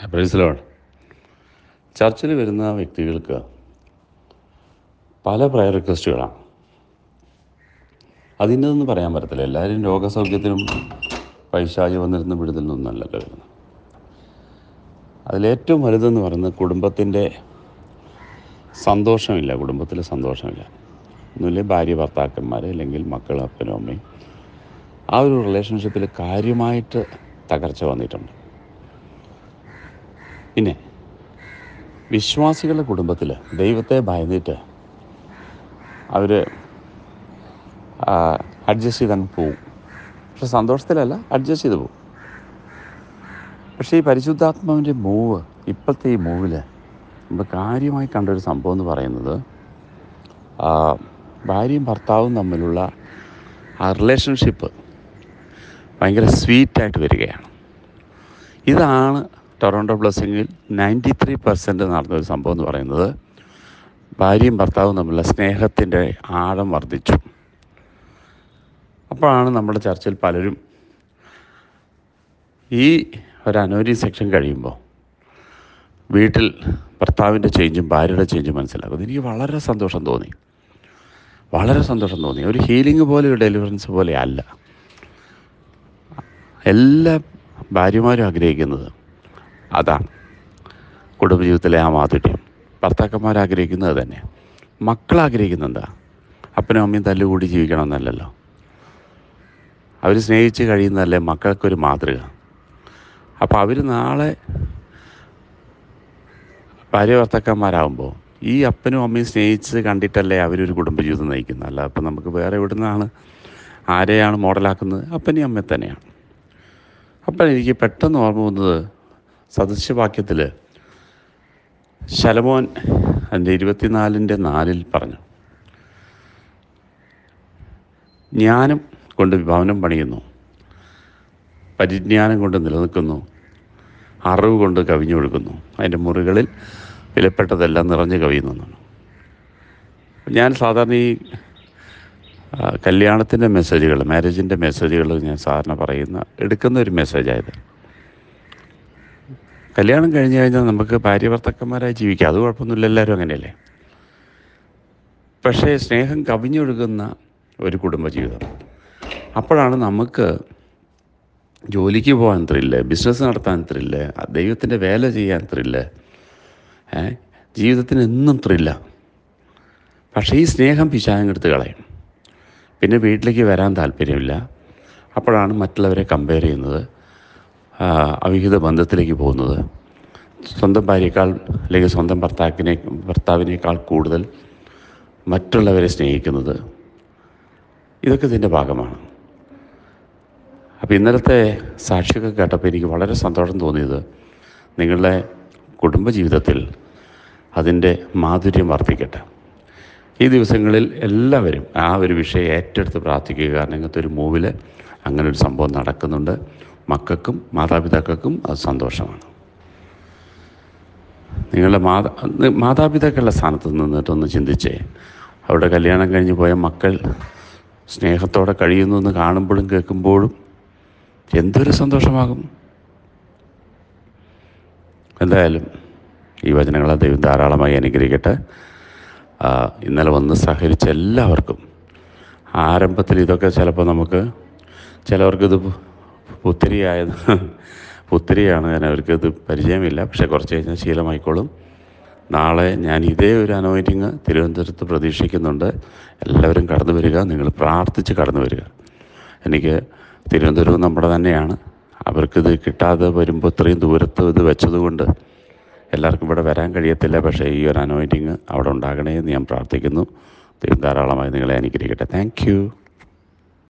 പ്രൈസിലോട് ചർച്ചിൽ വരുന്ന വ്യക്തികൾക്ക് പല പ്രയർ റിക്വസ്റ്റുകളാണ് അതിൻ്റെതൊന്നും പറയാൻ പറ്റത്തില്ല എല്ലാവരും രോഗസൗഖ്യത്തിനും പൈശാചി വന്നിരുന്ന വിടുതലിനൊന്നല്ലല്ലോ വരുന്നത് അതിലേറ്റവും വലുതെന്ന് പറയുന്നത് കുടുംബത്തിൻ്റെ സന്തോഷമില്ല കുടുംബത്തിൽ സന്തോഷമില്ല ഒന്നുമില്ലേ ഭാര്യ ഭർത്താക്കന്മാർ അല്ലെങ്കിൽ മക്കൾ അപ്പനും അമ്മയും ആ ഒരു റിലേഷൻഷിപ്പിൽ കാര്യമായിട്ട് തകർച്ച വന്നിട്ടുണ്ട് പിന്നെ വിശ്വാസികളുടെ കുടുംബത്തിൽ ദൈവത്തെ ഭയന്നിട്ട് അവർ അഡ്ജസ്റ്റ് ചെയ്തങ്ങ് പോവും പക്ഷെ സന്തോഷത്തിലല്ല അഡ്ജസ്റ്റ് ചെയ്ത് പോവും പക്ഷേ ഈ പരിശുദ്ധാത്മാവിൻ്റെ മൂവ് ഇപ്പോഴത്തെ ഈ മൂവിൽ നമ്മൾ കാര്യമായി കണ്ടൊരു സംഭവം എന്ന് പറയുന്നത് ആ, ഭാര്യയും ഭർത്താവും തമ്മിലുള്ള ആ റിലേഷൻഷിപ്പ് ഭയങ്കര സ്വീറ്റായിട്ട് വരികയാണ് ഇതാണ് ടൊറൻറ്റോ ബ്ലസ്സിങ്ങിൽ നയൻറ്റി ത്രീ പെർസെൻറ്റ് നടന്നൊരു സംഭവം എന്ന് പറയുന്നത് ഭാര്യയും ഭർത്താവും തമ്മിലുള്ള സ്നേഹത്തിൻ്റെ ആഴം വർദ്ധിച്ചു അപ്പോഴാണ് നമ്മുടെ ചർച്ചിൽ പലരും ഈ ഒരു അനോരി സെക്ഷൻ കഴിയുമ്പോൾ വീട്ടിൽ ഭർത്താവിൻ്റെ ചേഞ്ചും ഭാര്യയുടെ ചേഞ്ചും മനസ്സിലാക്കുന്നത് എനിക്ക് വളരെ സന്തോഷം തോന്നി വളരെ സന്തോഷം തോന്നി ഒരു ഹീലിംഗ് പോലെ ഒരു ഡെലിവറൻസ് പോലെ അല്ല എല്ലാ ഭാര്യമാരും ആഗ്രഹിക്കുന്നത് അതാണ് കുടുംബജീവിതത്തിലെ ആ മാധുര്യം ഭർത്താക്കന്മാർ ആഗ്രഹിക്കുന്നത് തന്നെ മക്കൾ ആഗ്രഹിക്കുന്നത് എന്താ അപ്പനും അമ്മയും തല്ലുകൂടി ജീവിക്കണമെന്നല്ലല്ലോ അവർ സ്നേഹിച്ച് കഴിയുന്നതല്ലേ മക്കൾക്കൊരു മാതൃക അപ്പോൾ അവർ നാളെ ഭാര്യ ഭർത്താക്കന്മാരാകുമ്പോൾ ഈ അപ്പനും അമ്മയും സ്നേഹിച്ച് കണ്ടിട്ടല്ലേ അവരൊരു കുടുംബജീവിതം നയിക്കുന്നത് അല്ല അപ്പം നമുക്ക് വേറെ എവിടെ നിന്നാണ് ആരെയാണ് മോഡലാക്കുന്നത് അപ്പനെയും അമ്മയെ തന്നെയാണ് അപ്പം എനിക്ക് പെട്ടെന്ന് ഓർമ്മ വന്നത് സദൃശ്യവാക്യത്തിൽ ശലമോൻ അതിൻ്റെ ഇരുപത്തിനാലിൻ്റെ നാലിൽ പറഞ്ഞു ജ്ഞാനം കൊണ്ട് ഭവനം പണിയുന്നു പരിജ്ഞാനം കൊണ്ട് നിലനിൽക്കുന്നു അറിവ് കൊണ്ട് കവിഞ്ഞൊഴുകുന്നു അതിൻ്റെ മുറികളിൽ വിലപ്പെട്ടതെല്ലാം നിറഞ്ഞു കവിയുന്നു എന്നാണ് ഞാൻ സാധാരണ ഈ ആ, കല്യാണത്തിൻ്റെ മെസ്സേജുകൾ മാരേജിൻ്റെ മെസ്സേജുകൾ ഞാൻ സാധാരണ പറയുന്ന എടുക്കുന്ന ഒരു മെസ്സേജായത് കല്യാണം കഴിഞ്ഞ് കഴിഞ്ഞാൽ നമുക്ക് ഭാര്യ ഭർത്താക്കന്മാരായി ജീവിക്കാം അത് കുഴപ്പമൊന്നുമില്ല എല്ലാവരും അങ്ങനെയല്ലേ പക്ഷേ സ്നേഹം കവിഞ്ഞൊഴുകുന്ന ഒരു കുടുംബജീവിതം അപ്പോഴാണ് നമുക്ക് ജോലിക്ക് പോകാൻ ത്രില്ല് ബിസിനസ് നടത്താൻ ത്രില്ല് ദൈവത്തിൻ്റെ വേല ചെയ്യാൻ ത്രില്ല് ഏ ജീവിതത്തിന് എന്നും ത്രില്ല പക്ഷേ ഈ സ്നേഹം പിശാചെടുത്ത് കളയും പിന്നെ വീട്ടിലേക്ക് വരാൻ താല്പര്യമില്ല അപ്പോഴാണ് മറ്റുള്ളവരെ കമ്പയർ ചെയ്യുന്നത് ആ, അവിഹിത ബന്ധത്തിലേക്ക് പോകുന്നത് സ്വന്തം ഭാര്യയേക്കാൾ അല്ലെങ്കിൽ സ്വന്തം ഭർത്താക്കിനെ ഭർത്താവിനേക്കാൾ കൂടുതൽ മറ്റുള്ളവരെ സ്നേഹിക്കുന്നത് ഇതൊക്കെ ഇതിൻ്റെ ഭാഗമാണ് അപ്പോൾ ഇന്നലത്തെ സാക്ഷിയൊക്കെ കേട്ടപ്പോൾ എനിക്ക് വളരെ സന്തോഷം തോന്നിയത് നിങ്ങളുടെ കുടുംബജീവിതത്തിൽ അതിൻ്റെ മാധുര്യം വർദ്ധിക്കട്ടെ ഈ ദിവസങ്ങളിൽ എല്ലാവരും ആ ഒരു വിഷയം ഏറ്റെടുത്ത് പ്രാർത്ഥിക്കുക കാരണം ഇങ്ങനത്തെ ഒരു മൂവിൽ അങ്ങനെ ഒരു സംഭവം നടക്കുന്നുണ്ട് മക്കൾക്കും മാതാപിതാക്കൾക്കും അത് സന്തോഷമാണ് നിങ്ങളുടെ മാതാ മാതാപിതാക്കളുടെ സ്ഥാനത്ത് നിന്നിട്ടൊന്ന് ചിന്തിച്ചേ അവിടെ കല്യാണം കഴിഞ്ഞ് പോയ മക്കൾ സ്നേഹത്തോടെ കഴിയുന്നു എന്ന് കാണുമ്പോഴും കേൾക്കുമ്പോഴും എന്തൊരു സന്തോഷമാകും എന്തായാലും ഈ വചനങ്ങളെ ദൈവം ധാരാളമായി അനുഗ്രഹിക്കട്ടെ ആ, ഇന്നലെ വന്ന് സഹകരിച്ച എല്ലാവർക്കും ആരംഭത്തിൽ ഇതൊക്കെ ചിലപ്പോൾ നമുക്ക് ചിലവർക്കിത് പുത്തിരിയായത് പുത്തിരിയാണ് കാരണം അവർക്കിത് പരിചയമില്ല പക്ഷേ കുറച്ച് കഴിഞ്ഞാൽ ശീലമായിക്കോളും നാളെ ഞാൻ ഇതേ ഒരു അനോയിറ്റിങ് തിരുവനന്തപുരത്ത് പ്രതീക്ഷിക്കുന്നുണ്ട് എല്ലാവരും കടന്നു വരിക നിങ്ങൾ പ്രാർത്ഥിച്ച് കടന്നു വരിക എനിക്ക് തിരുവനന്തപുരം നമ്മുടെ തന്നെയാണ് അവർക്കിത് കിട്ടാതെ വരുമ്പോൾ ഇത്രയും ദൂരത്ത് ഇത് വെച്ചതുകൊണ്ട് എല്ലാവർക്കും ഇവിടെ വരാൻ കഴിയത്തില്ല പക്ഷേ ഈ ഒരു അനോയിറ്റിങ് അവിടെ ഉണ്ടാകണേ എന്ന് ഞാൻ പ്രാർത്ഥിക്കുന്നു ദൈവം ധാരാളമായി നിങ്ങളെ അനുഗ്രഹിക്കട്ടെ താങ്ക് യു